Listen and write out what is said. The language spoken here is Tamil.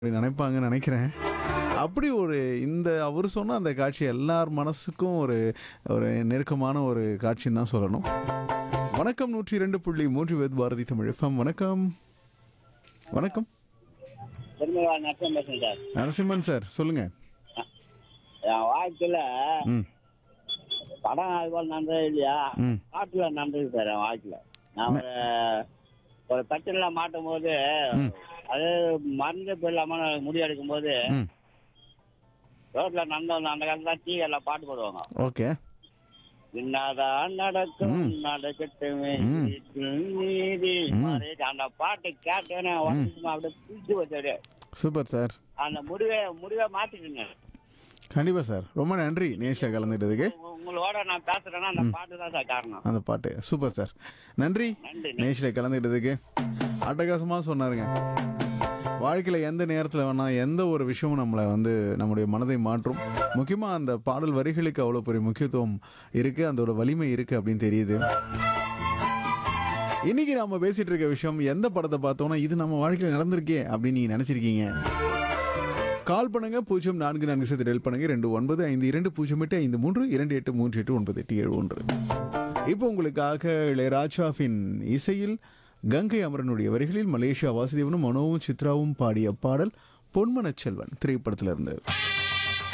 அப்படி நினைப்பாங்கன்னு நினைக்கிறேன் அப்படி ஒரு இந்த அவர் சொன்ன அந்த காட்சி எல்லார் மனசுக்கும் ஒரு ஒரு நெருக்கமான ஒரு காட்சின்னு தான் சொல்லணும் வணக்கம் நூற்றி இரண்டு புள்ளி மூன்று வேத் பாரதி தமிழ் எஃப்எம் வணக்கம் வணக்கம் திரும்ப நஷ்டம் பேசுறேன் சார் நரசிம்மன் சார் சொல்லுங்க என் வாழ்க்கையில ம் படம் அது போல நடந்தது இல்லையா ம் பாட்டுல நடந்தது சார் என் வாழ்க்கையில நான் ஒரு ஒரு பிரச்சனைல மாட்டும் போது ம். அது மருந்து போயிடலாம முடி எடுக்கும் போது ம் ரோட்ல நடந்து வந்து அந்த காலத்துல டீ எல்லாம் பாட்டு போடுவாங்க ஓகே என்னதான் நடக்கும் ம். நடக்கட்டுமே ம். வீட்டில் நீதி ம். மறைவு. அந்த பாட்டு கேட்டேன்னு உடம்பு அப்படியே பிடிச்சி வச்சாரு சூப்பர் சார் அந்த முடிவை முடிவை மாத்திட்டுங்க கண்டிப்பாக சார் ரொம்ப நன்றி நேஷா கலந்துட்டதுக்கு உங்க- உங்களோட நான் பேசுறேன்னா அந்த பாட்டு தான் சார் காரணம் அந்த பாட்டு சூப்பர் சார் நன்றி நன்றி நேஷில் கலந்துக்கிட்டதுக்கு அட்டகாசமாக சொன்னாருங்க வாழ்க்கையில் எந்த நேரத்தில் வேணால் எந்த ஒரு விஷயமும் நம்மளை வந்து நம்முடைய மனதை மாற்றும் முக்கியமாக அந்த பாடல் வரிகளுக்கு அவ்வளோ பெரிய முக்கியத்துவம் இருக்குது அதோட வலிமை இருக்குது அப்படின்னு தெரியுது இன்னைக்கு நாம பேசிட்டு இருக்க விஷயம் எந்த படத்தை பார்த்தோம்னா இது நம்ம வாழ்க்கையில் நடந்திருக்கே அப்படின்னு நீங்க நினைச்சிருக்கீங்க கால் பண்ணுங்க பூஜ்ஜியம் நான்கு நான்கு சேர்த்து டெல் பண்ணுங்க ரெண்டு ஒன்பது ஐந்து இரண்டு பூஜ்ஜியம் எட்டு ஐந்து மூன்று இரண்டு எட்டு மூன்று எட்டு ஒன்பது எட்டு ஏழு ஒன்று இப்போ உங்களுக்காக இளையராஜாவின் இசையில் கங்கை அமரனுடைய வரிகளில் மலேசியா வாசுதேவனும் மனோவும் சித்ராவும் பாடிய பாடல் பொன்மனச் செல்வன் திரைப்படத்திலிருந்து